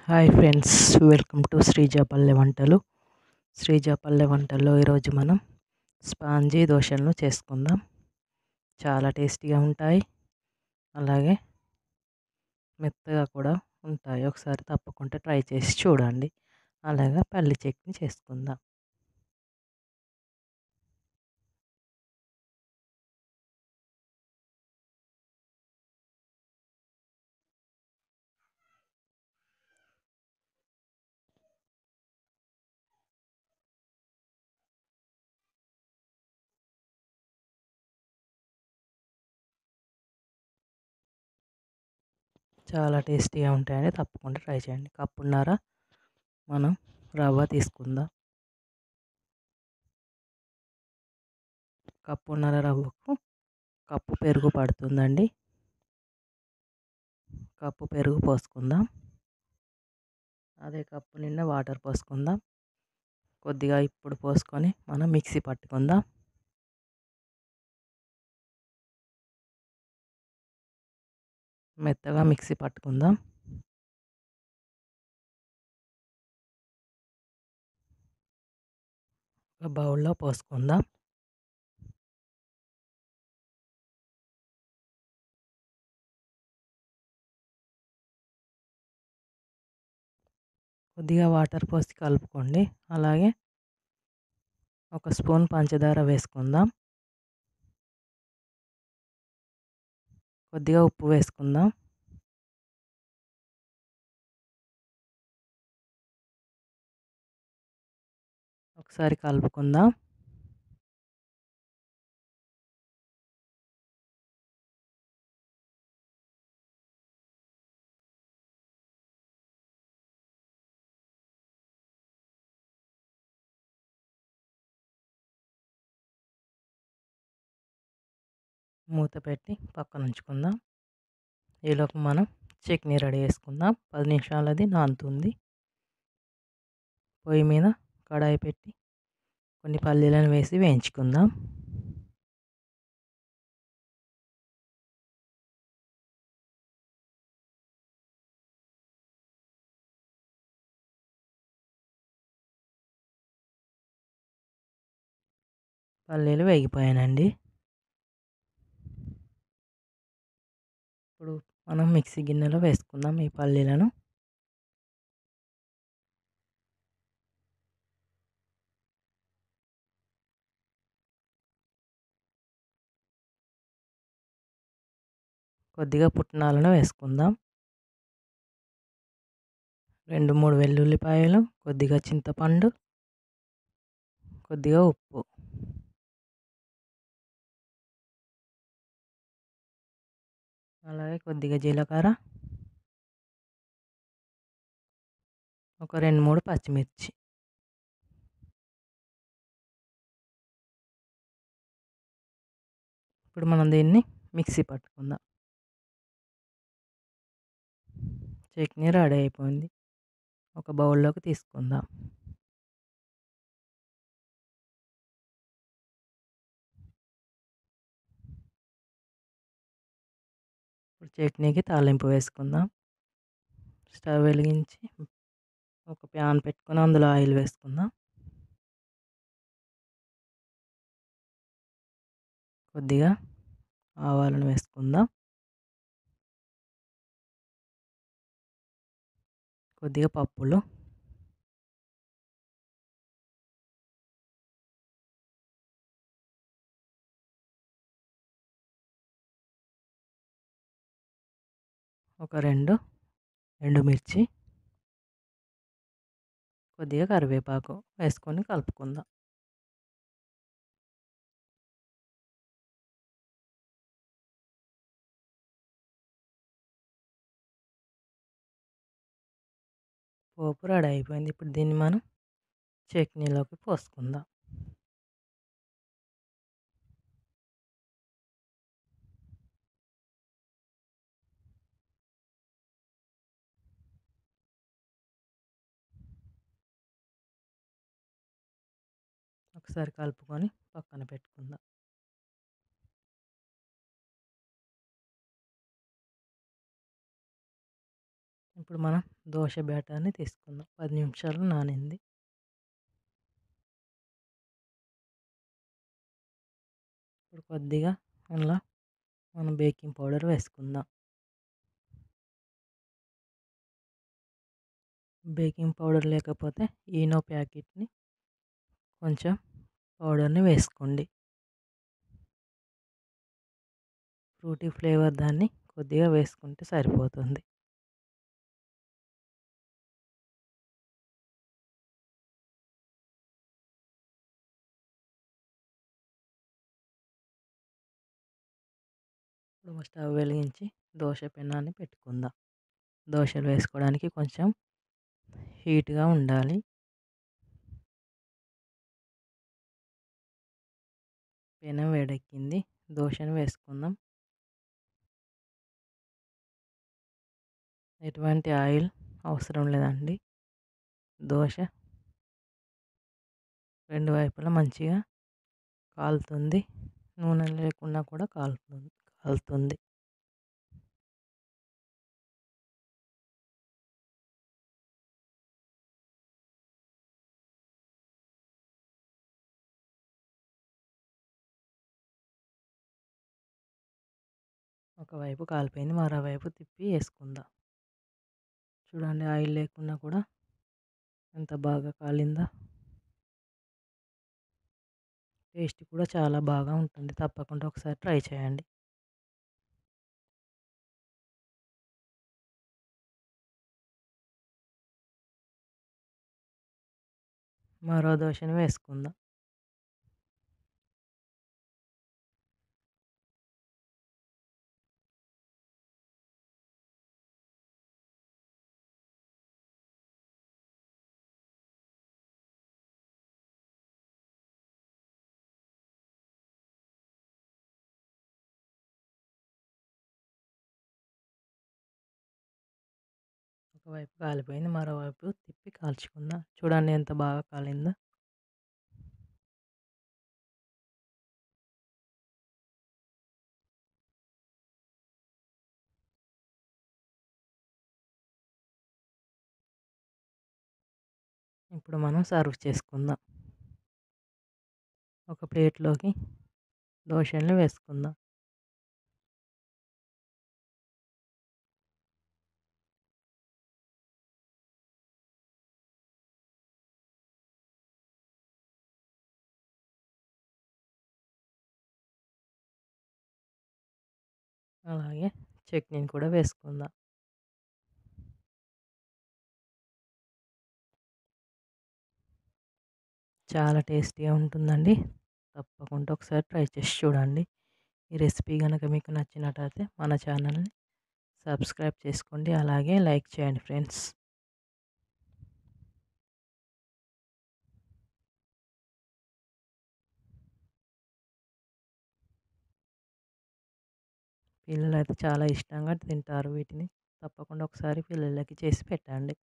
hi friends welcome to Sreeja Palle Vantalu Sreeja పల్లె వంటల్లో ఈరోజు మనం స్పాంజీ దోశలను చేసుకుందాం చాలా టేస్టీగా ఉంటాయి అలాగే మెత్తగా కూడా ఉంటాయి ఒకసారి తప్పకుండా ట్రై చేసి చూడండి అలాగే పల్లి చట్నీ చేసుకుందాం చాలా టేస్టీగా ఉంటాయండి తప్పకుండా ట్రై చేయండి కప్పున్నర మనం రవ్వ తీసుకుందాం కప్పున్నర రవ్వకు కప్పు పెరుగు పడుతుందండి కప్పు పెరుగు పోసుకుందాం అదే కప్పు నిండా వాటర్ పోసుకుందాం కొద్దిగా ఇప్పుడు పోసుకొని మనం మిక్సీ పట్టుకుందాం మెత్తగా మిక్సీ పట్టుకుందాం ఒక బౌల్లో పోసుకుందాం కొద్దిగా వాటర్ పోసి కలుపుకోండి అలాగే ఒక స్పూన్ పంచదార వేసుకుందాం కొద్దిగా ఉప్పు వేసుకుందాం ఒకసారి కలుపుకుందాం మూత పెట్టి పక్కన ఉంచుకుందాం ఈలోపు మనం చట్నీ రెడీ చేసుకుందాం పది నిమిషాలది నానుతుంది పొయ్యి మీద కడాయి పెట్టి కొన్ని పల్లీలను వేసి వేయించుకుందాం పల్లీలు వేగిపోయానండి ఇప్పుడు మనం మిక్సీ గిన్నెలో వేసుకుందాం ఈ పల్లీలను కొద్దిగా పుట్నాలను వేసుకుందాం రెండు మూడు వెల్లుల్లిపాయలు కొద్దిగా చింతపండు కొద్దిగా ఉప్పు అలాగే కొద్దిగా జీలకర్ర ఒక రెండు మూడు పచ్చిమిర్చి ఇప్పుడు మనం దీన్ని మిక్సీ పట్టుకుందాం చట్నీ రెడీ అయిపోయింది ఒక బౌల్లోకి తీసుకుందాం ఇప్పుడు చట్నీకి తాలింపు వేసుకుందాం స్టవ్ వెలిగించి ఒక ప్యాన్ పెట్టుకొని అందులో ఆయిల్ వేసుకుందాం కొద్దిగా ఆవాలను వేసుకుందాం కొద్దిగా పప్పులు ఒక రెండు ఎండుమిర్చి కొద్దిగా కరివేపాకు వేసుకొని కలుపుకుందాం పోపు రెడీ అయిపోయింది ఇప్పుడు దీన్ని మనం చట్నీలోకి పోసుకుందాం ఒకసారి కలుపుకొని పక్కన పెట్టుకుందాం ఇప్పుడు మనం దోశ బ్యాటర్ని తీసుకుందాం పది నిమిషాలు నానింది ఇప్పుడు కొద్దిగా అందులో మనం బేకింగ్ పౌడర్ వేసుకుందాం బేకింగ్ పౌడర్ లేకపోతే ఈనో ప్యాకెట్ని కొంచెం పౌడర్ని వేసుకోండి ఫ్రూటీ ఫ్లేవర్ దాన్ని కొద్దిగా వేసుకుంటే సరిపోతుంది ఇప్పుడు స్టవ్ వెలిగించి దోశ పెనాన్ని పెట్టుకుందాం దోశలు వేసుకోవడానికి కొంచెం హీట్గా ఉండాలి పెనం వేడెక్కింది దోశను వేసుకుందాం ఎటువంటి ఆయిల్ అవసరం లేదండి దోశ రెండు వైపులా మంచిగా కాలుతుంది నూనె లేకుండా కూడా కాలుతుంది కాలుతుంది ఒకవైపు కాలిపోయింది మరోవైపు తిప్పి వేసుకుందాం చూడండి ఆయిల్ లేకుండా కూడా ఎంత బాగా కాలిందో టేస్ట్ కూడా చాలా బాగా ఉంటుంది తప్పకుండా ఒకసారి ట్రై చేయండి మరో దోశని వేసుకుందాం ఒకవైపు కాలిపోయింది మరోవైపు తిప్పి కాల్చుకుందాం చూడండి ఎంత బాగా కాలిందో ఇప్పుడు మనం సర్వ్ చేసుకుందాం ఒక ప్లేట్లోకి దోశల్ని వేసుకుందాం అలాగే చట్నీని కూడా వేసుకుందాం చాలా టేస్టీగా ఉంటుందండి తప్పకుండా ఒకసారి ట్రై చేసి చూడండి ఈ రెసిపీ కనుక మీకు నచ్చినట్టయితే మన ఛానల్ని సబ్స్క్రైబ్ చేసుకోండి అలాగే లైక్ చేయండి ఫ్రెండ్స్ పిల్లలు అయితే చాలా ఇష్టంగా తింటారు వీటిని తప్పకుండా ఒకసారి పిల్లలకి చేసి పెట్టండి